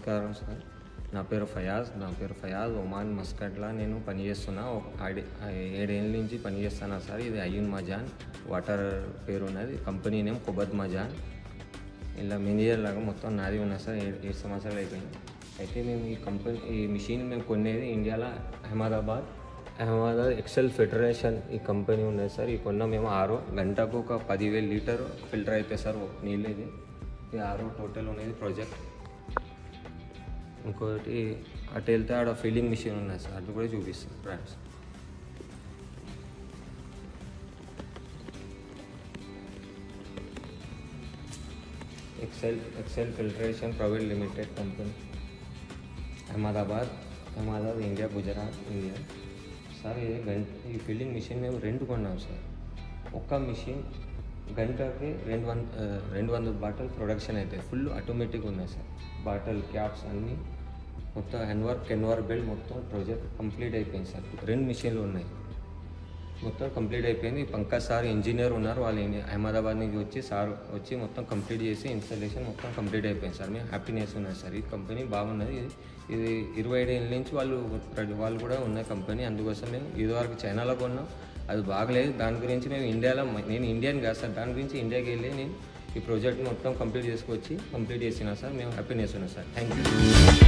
నమస్కారం సార్ నా పేరు ఫయాజ్ నా పేరు ఫయాజ్ ఒమాన్ మస్కట్లో నేను పనిచేస్తున్నా ఒక ఆడి ఏడేళ్ళ నుంచి పనిచేస్తున్నా సార్ ఇది అయ్యున్ మజాన్ వాటర్ పేరు ఉన్నది కంపెనీ నేమ్ కొబద్ మజాన్ ఇలా మేనేజర్ లాగా మొత్తం నాది ఉన్నా సార్ ఏడు ఏడు సంవత్సరాలు అయిపోయింది అయితే మేము ఈ కంపెనీ ఈ మిషన్ మేము కొనేది ఇండియాలో అహ్మదాబాద్ అహ్మదాబాద్ ఎక్సెల్ ఫెడరేషన్ ఈ కంపెనీ ఉన్నది సార్ ఈ కొన్న మేము ఆరో గంటకు ఒక పదివేల లీటర్ ఫిల్టర్ అవుతాయి సార్ ఒక నీళ్ళు ఇది ఈ ఆరో టోటల్ ఉన్నది ప్రాజెక్ట్ ఇంకోటి అటు వెళ్తే ఆడ ఫీలింగ్ మిషన్ ఉన్నది సార్ అది కూడా చూపిస్తాం friends Excel Excel filtration private limited company Ahmedabad Ahmedabad India Gujarat India sir ఇది గంట ఈ ఫిల్లింగ్ మిషన్ మేము రెండు కొన్నాం సార్ ఒక్క మిషన్ గంటకి రెండు వంద ఆ, రెండు వందల బాటిల్ ప్రొడక్షన్ అవుతాయి ఫుల్ ఆటోమేటిక్ ఉన్నాయి సార్ బాటిల్ క్యాప్స్ అన్నీ మొత్తం ఎన్వర్ కెన్వర్ బెల్ట్ మొత్తం ప్రాజెక్ట్ కంప్లీట్ అయిపోయింది సార్ రెండు మిషన్లు ఉన్నాయి మొత్తం కంప్లీట్ అయిపోయింది పంకజ్ సార్ ఇంజనీర్ ఉన్నారు వాళ్ళు ఇండి- అహ్మదాబాద్ నుంచి వచ్చి సార్ వచ్చి మొత్తం కంప్లీట్ చేసి ఇన్స్టాలేషన్ మొత్తం కంప్లీట్ అయిపోయింది సార్ మేము హ్యాపీనెస్ ఉన్నది సార్ ఈ కంపెనీ బాగున్నది ఇది ఇది ఇరవై ఐదు ఏళ్ళ నుంచి వాళ్ళు వాళ్ళు కూడా ఉన్న కంపెనీ అందుకోసం మేము ఇదివరకు చైనాలో కొన్నాం అది బాగలేదు దాని గురించి మేము ఇండియాలో నేను ఇండియన్ కాదు సార్ దాని గురించి ఇండియాకి వెళ్ళి నేను ఈ ప్రాజెక్ట్ మొత్తం కంప్లీట్ చేసుకొచ్చి కంప్లీట్ చేసిన సార్ మేము హ్యాపీనెస్ ఉన్నాం సార్ థ్యాంక్ యూ